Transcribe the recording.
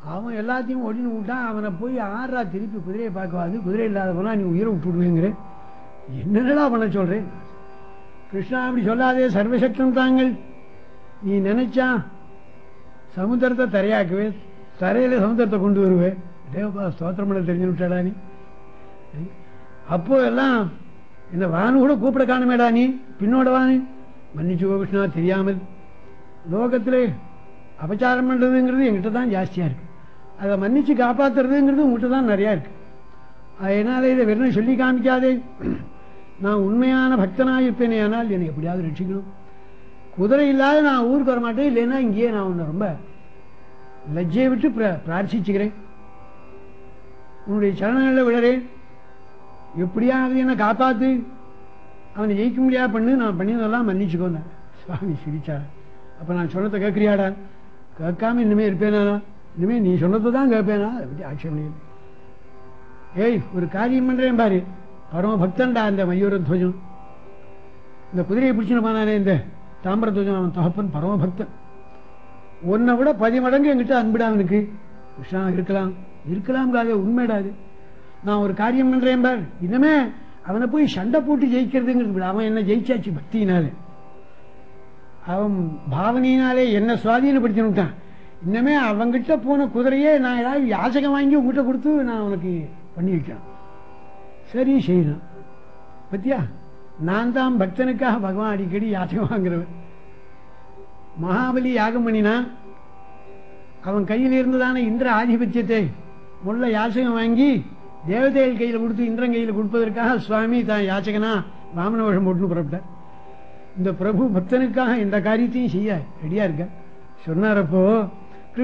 அவன் எல்லாத்தையும் ஒடின்னு விட்டான் அவனை போய் ஆறா திருப்பி குதிரையை பார்க்கவாது குதிரை இல்லாத போனா நீ உயிரை விட்டுடுவேங்கிற என்னடா பண்ண சொல்றேன் கிருஷ்ணா அப்படி சொல்லாதே சர்வசக்தம் தாங்கள் நீ நினைச்சா சமுத்திரத்தை தரையாக்குவே தரையில சமுத்திரத்தை கொண்டு வருவே தேவபா ஸ்தோத்திரம் பண்ண தெரிஞ்சு விட்டாடா நீ அப்போ எல்லாம் இந்த வானு கூட கூப்பிட காணுமேடா நீ பின்னோட வானு மன்னிச்சுக்கோ கிருஷ்ணா தெரியாமல் லோகத்திலே அபச்சாரம் பண்ணுறதுங்கிறது எங்கிட்ட தான் ஜாஸ்தியாக இருக்கு அதை மன்னிச்சு காப்பாத்துறதுங்கிறது உங்கள்கிட்ட தான் நிறையா இருக்கு அதனால இதை வெறும் சொல்லி காமிக்காதே நான் உண்மையான பக்தனாக இருப்பேனே ஆனால் என்னை எப்படியாவது ரட்சிக்கணும் குதிரை இல்லாத நான் ஊருக்கு வர மாட்டேன் இல்லைன்னா இங்கேயே நான் உன்னை ரொம்ப லஜ்ஜையை விட்டு பிர- பிரார்த்திச்சுக்கிறேன் உன்னுடைய சரணங்களில் விழறேன் எப்படியாவது என்ன காப்பாத்து அவனை ஜெயிக்க முடியாது பண்ணு நான் பண்ணியதெல்லாம் மன்னிச்சுக்கோங்க சுவாமி சிரிச்சார் அப்போ நான் சொன்னதை கேட்குறியாடா கேட்காம இனிமே இருப்பேனா இனிமே நீ சொன்னதை தான் கேட்பேனா அதை பற்றி ஆட்சேபம் இல்லை ஏய் ஒரு காரியம் பண்ணுறேன் பாரு பரம பக்தன்டா அந்த மயூர துவஜம் இந்த குதிரையை பிடிச்சுன்னு போனானே இந்த தாம்பர துவஜம் அவன் தகப்பன் பரம பக்தன் உன்னை விட பதிமடங்கு என்கிட்ட அன்புடா அவனுக்கு கிருஷ்ணா இருக்கலாம் இருக்கலாம் காது உண்மைடாது நான் ஒரு காரியம் பண்றேன் பார் இனிமே அவனை போய் சண்டை போட்டு ஜெயிக்கிறதுங்கிறது விட அவன் என்ன ஜெயிச்சாச்சு பக்தியினாலே அவன் பாவனையினாலே என்ன சுவாதீனப்படுத்தினுட்டான் இன்னமே அவங்கிட்ட போன குதிரையே நான் ஏதாவது யாசகம் வாங்கி உங்ககிட்ட கொடுத்து நான் அவனுக்கு பண்ணி வைக்கிறேன் சரி செய்யணும் பத்தியா நான் தான் பக்தனுக்காக பகவான் அடிக்கடி யாசகம் வாங்குறவன் மகாபலி யாகம் பண்ணினா அவன் கையில் இருந்ததான இந்திர ஆதிபத்தியத்தை முள்ள யாசகம் வாங்கி தேவதைகள் கையில் கொடுத்து இந்திரன் கையில் கொடுப்பதற்காக சுவாமி தான் யாச்சகனா வாமன வேஷம் போட்டுன்னு புறப்பட்டார் இந்த பிரபு பக்தனுக்காக இந்த காரியத்தையும் செய்ய ரெடியா இருக்க சொன்னாரப்போ